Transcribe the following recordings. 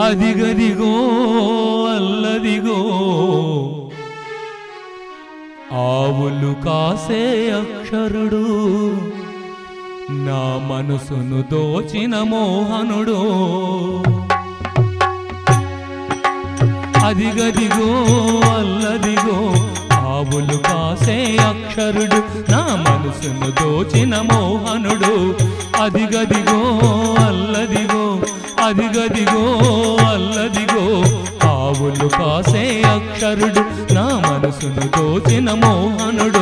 అదిగదిగో అల్లదిగో ఆవులు కాసే అక్షరుడు నా మనసును దోచిన మోహనుడు అదిగదిగో అల్లదిగో ఆవులు కాసే అక్షరుడు నా మనసును దోచిన మోహనుడు అదిగదిగో అల్లదిగో అదిగదిగో అల్లదిగో ఆవులు కాసే అక్షరుడు నా మనసును దోచిన మోహనుడు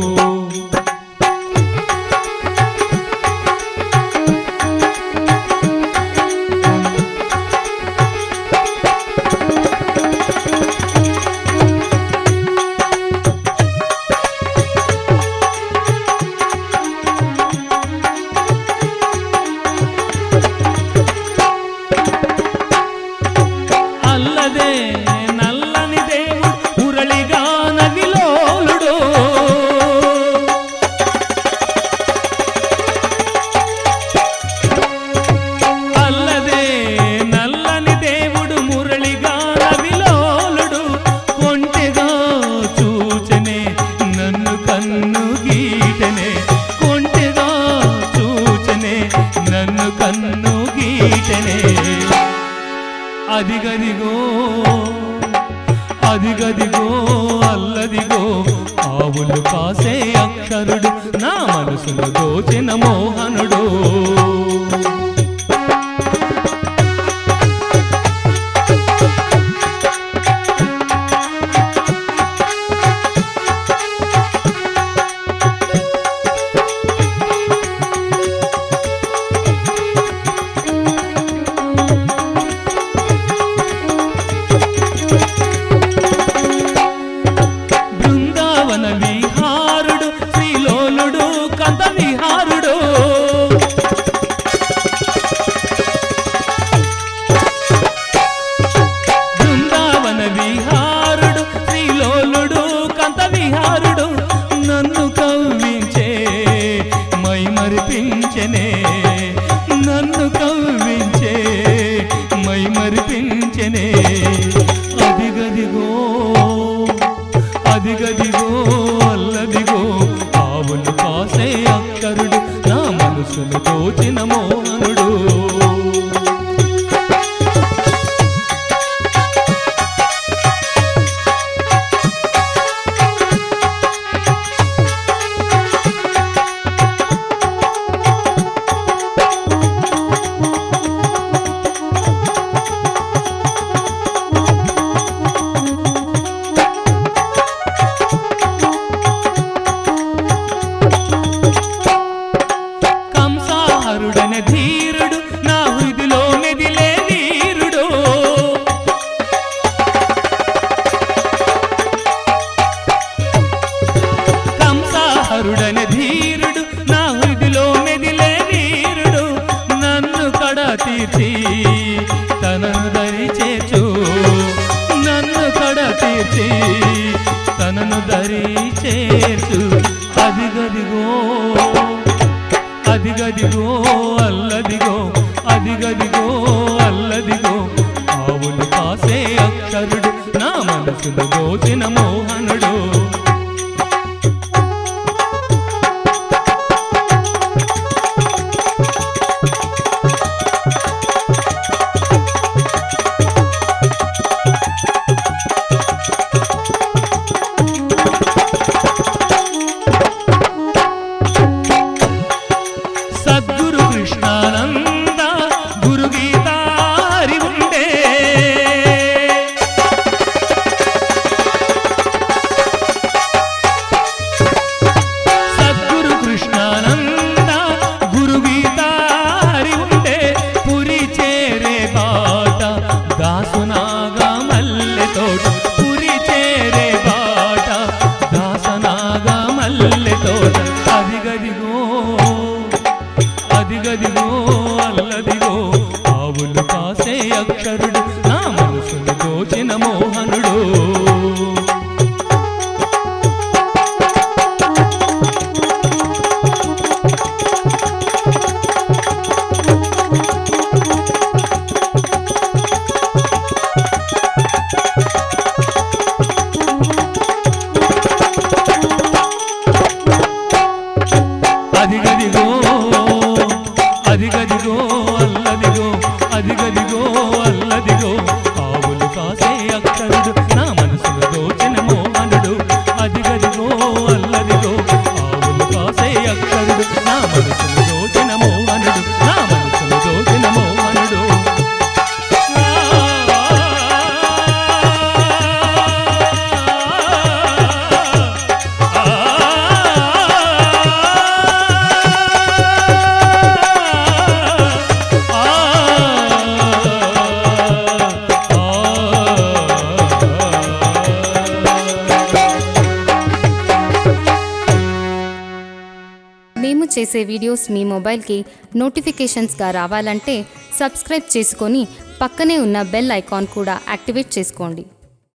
అల్లదే నల్లని దేవుడు మురళిగా నదిలోలుడు అల్లదే నల్లని దేవుడు మురళిగా నదిలోలుడు కొంటెగా చూచనే నన్ను కన్ను గీటనే కొంటెగా చూచనే నన్ను కన్ను గీటనే అదిగదిగో అదిగదిగో అల్లదిగో ఆవులు కాసే అక్షరుడు నా మనసును దోచిన మోహనుడు బృందావన విహారుడు శ్రీలోలుడు కంద విహారుడు బృందావన విహారుడు శ్రీలోలుడు కంత విహారుడు నన్ను కవ్వించే మై మరిపించనే నన్ను కవ్వించే మై మరిపించనే అదిగదిగో అదిగదిగో అల్లదిగో ఆవులు కాసే అక్షరుడు నా మనసును దోచిన మోహనుడు కంసాహరుడన ధీరుడు నా హృదిలో మెదిలే వీరుడు కంసాహరుడన ధీరుడు నా హృదిలో మెదిలే వీరుడు నన్ను కడ తీర్చి తనను దరి చేచు నన్ను కడ తీర్చి తనను దరి చేర్చు అదిగదిగో అదిగదిగో అల్లదిగో అదిగదిగో అల్లదిగో ఆవులు కాసే అక్షరుడు నా మనసును దోచిన మోహనుడు సద్గురు కృష్ణానంద గురు గీతారి ఉండే సద్గురు కృష్ణానంద గురు గీతారి ఉండే పురి చేరే బాట దాసునాగా మల్లె తోట పురి చేరే బాట దాసనాగా మల్లె తోట అదిగదిగో అదిగదిగో అల్లదిగో ఆవులు కాసే అక్షరుడు నా మనసును దోచిన మోహనుడు మేము చేసే వీడియోస్ మీ మొబైల్కి నోటిఫికేషన్స్గా రావాలంటే సబ్స్క్రైబ్ చేసుకొని పక్కనే ఉన్న బెల్ ఐకాన్ కూడా యాక్టివేట్ చేసుకోండి